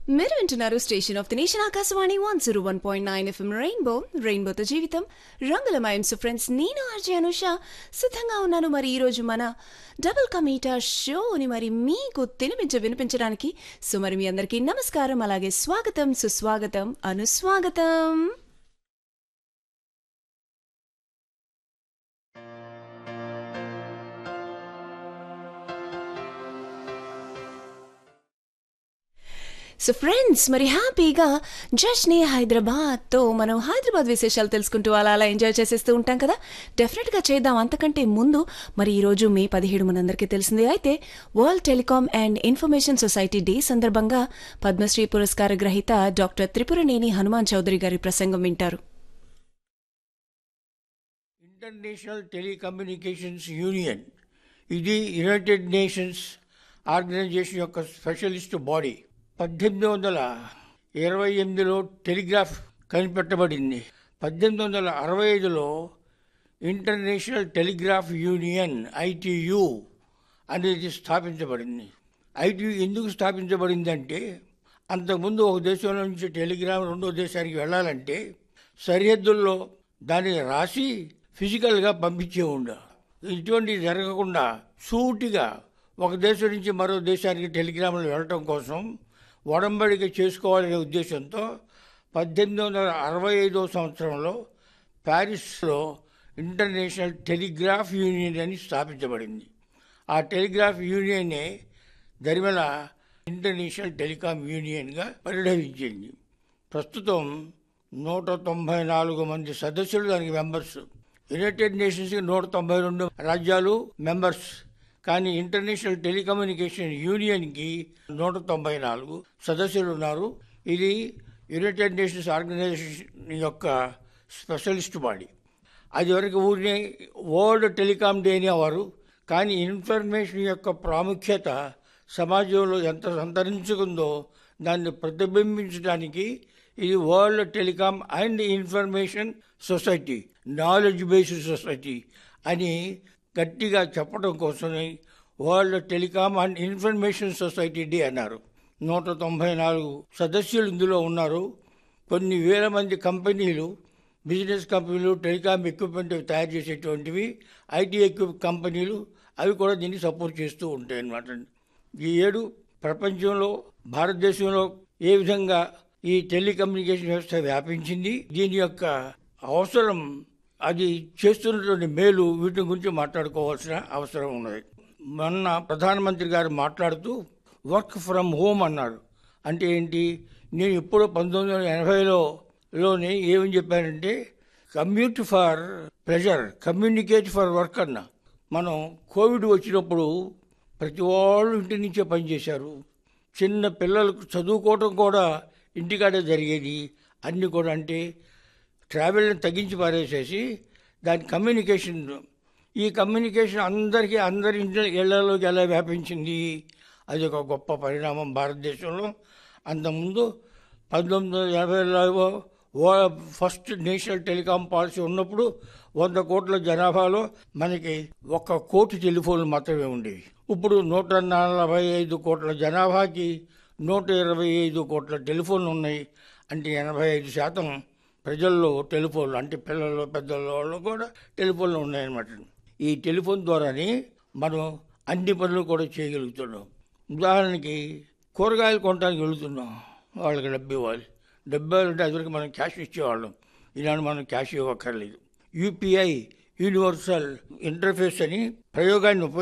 మీరు వింటున్నారు station of the nation Akashvani one zero one point nine FM rainbow రెయిన్బోతో జీవితం రంగులమయం సో ఫ్రెండ్స్ నేను ఆర్జే అనుష సిద్ధంగా ఉన్నాను మరి ఈరోజు మన డబుల్ కమీటా షోని మరి మీకు తినిపించ వినిపించడానికి సో మరి మీ అందరికీ నమస్కారం అలాగే స్వాగతం సుస్వాగతం అనుస్వాగతం సో ఫ్రెండ్స్ మరి హ్యాపీగా జస్ట్ని హైదరాబాద్తో మనం హైదరాబాద్ విశేషాలు తెలుసుకుంటూ అలా అలా ఎంజాయ్ చేసేస్తూ ఉంటాం కదా డెఫినెట్గా చేద్దాం అంతకంటే ముందు మరి ఈరోజు మే పదిహేడు మనందరికీ తెలిసిందే అయితే world telecom and information society day సందర్భంగా పద్మశ్రీ పురస్కార గ్రహీత డాక్టర్ త్రిపురనేని హనుమాన్ చౌదరి గారి ప్రసంగం వింటారు ఇంటర్నేషనల్ టెలికమ్యూనికేషన్స్ యూనియన్ ఇది యునైటెడ్ నేషన్స్ ఆర్గనైజేషన్ యొక్క స్పెషలిస్ట్ బాడీ పద్దెనిమిది వందల ఇరవై ఎనిమిదిలో టెలిగ్రాఫ్ కనిపెట్టబడింది పద్దెనిమిది వందల అరవై ఐదులో ఇంటర్నేషనల్ టెలిగ్రాఫ్ యూనియన్ ఐటియు అనేది స్థాపించబడింది ఐటియు ఎందుకు స్థాపించబడిందంటే అంతకుముందు ఒక దేశం నుంచి టెలిగ్రామ్ రెండో దేశానికి వెళ్ళాలంటే సరిహద్దుల్లో దాన్ని రాసి ఫిజికల్గా పంపించే ఉండ ఇటువంటివి జరగకుండా సూటిగా ఒక దేశం నుంచి మరో దేశానికి టెలిగ్రాములు వెళ్ళటం కోసం ఒడంబడిక చేసుకోవాలనే ఉద్దేశంతో పద్దెనిమిది వందల అరవై ఐదో సంవత్సరంలో ప్యారిస్లో ఇంటర్నేషనల్ టెలిగ్రాఫ్ యూనియన్ అని స్థాపించబడింది ఆ టెలిగ్రాఫ్ యూనియనే దరిమల ఇంటర్నేషనల్ టెలికాం యూనియన్గా పరిణమించింది ప్రస్తుతం నూట తొంభై నాలుగు మంది సదస్సులు దానికి మెంబర్స్ యునైటెడ్ నేషన్స్కి నూట తొంభై రెండు రాజ్యాలు మెంబర్స్ కానీ ఇంటర్నేషనల్ టెలికమ్యూనికేషన్ యూనియన్కి నూట తొంభై నాలుగు సదస్సులు ఉన్నారు ఇది యునైటెడ్ నేషన్స్ ఆర్గనైజేషన్ యొక్క స్పెషలిస్ట్ బాడీ అది వరకు ఊరినే వరల్డ్ టెలికాం డే అనేవారు కానీ ఇన్ఫర్మేషన్ యొక్క ప్రాముఖ్యత సమాజంలో ఎంత సంతరించుకుందో దాన్ని ప్రతిబింబించడానికి ఇది world telecom and information society knowledge based society అని గట్టిగా చెప్పడం కోసమే world telecom and information society day అన్నారు నూట తొంభై నాలుగు సదస్సులు ఇందులో ఉన్నారు కొన్ని వేల మంది కంపెనీలు బిజినెస్ కంపెనీలు టెలికాం ఎక్విప్మెంట్ తయారు చేసేటువంటివి ఐటీ ఎక్విప్ కంపెనీలు అవి కూడా దీన్ని సపోర్ట్ చేస్తూ ఉంటాయి అన్నమాట ఈ ఏడు ప్రపంచంలో భారతదేశంలో ఏ విధంగా ఈ టెలికమ్యూనికేషన్ వ్యవస్థ వ్యాపించింది దీని యొక్క అవసరం అది చేస్తున్నటువంటి మేలు వీటి గురించి మాట్లాడుకోవాల్సిన అవసరం ఉన్నది మొన్న ప్రధానమంత్రి గారు మాట్లాడుతూ వర్క్ ఫ్రమ్ హోమ్ అన్నారు అంటే ఏంటి నేను ఇప్పుడు పంతొమ్మిది వందల ఎనభైలో లోని ఏమని చెప్పానంటే commute for pressure communicate for work అన్న మనం కోవిడ్ వచ్చినప్పుడు ప్రతి వాళ్ళు ఇంటి నుంచే పనిచేశారు చిన్న పిల్లలకు చదువుకోవటం కూడా ఇంటికాడే జరిగేది అన్నీ కూడా అంటే ట్రావెల్ని తగ్గించి పారేసేసి దాని కమ్యూనికేషన్ ఈ కమ్యూనికేషన్ అందరికీ అందరి ఇంటి ఇళ్లలోకి ఎలా వ్యాపించింది అది ఒక గొప్ప పరిణామం భారతదేశంలో అంతకుముందు పంతొమ్మిది వందల ఎనభైలో ఫస్ట్ నేషనల్ టెలికాం పాలసీ ఉన్నప్పుడు వంద కోట్ల జనాభాలో మనకి ఒక కోటి టెలిఫోన్లు మాత్రమే ఉండేవి ఇప్పుడు నూట నలభై ఐదు కోట్ల జనాభాకి నూట ఇరవై ఐదు కోట్ల టెలిఫోన్లు ఉన్నాయి అంటే ఎనభై ఐదు శాతం ప్రజల్లో టెలిఫోన్లు అంటే పిల్లలు పెద్దల కూడా టెలిఫోన్లు ఉన్నాయన్నమాట ఈ టెలిఫోన్ ద్వారానే మనం అన్ని పనులు కూడా చేయగలుగుతున్నాం ఉదాహరణకి కూరగాయలు కొనడానికి వెళుతున్నాం వాళ్ళకి డబ్బు ఇవ్వాలి డబ్బు ఇవ్వాలంటే అదివరకు మనం క్యాష్ ఇచ్చేవాళ్ళం ఈనాడు మనం క్యాష్ ఇవ్వక్కర్లేదు యూపీఐ యూనివర్సల్ ఇంటర్ఫేస్ అని ప్రయోగాన్ని ఉపయోగించి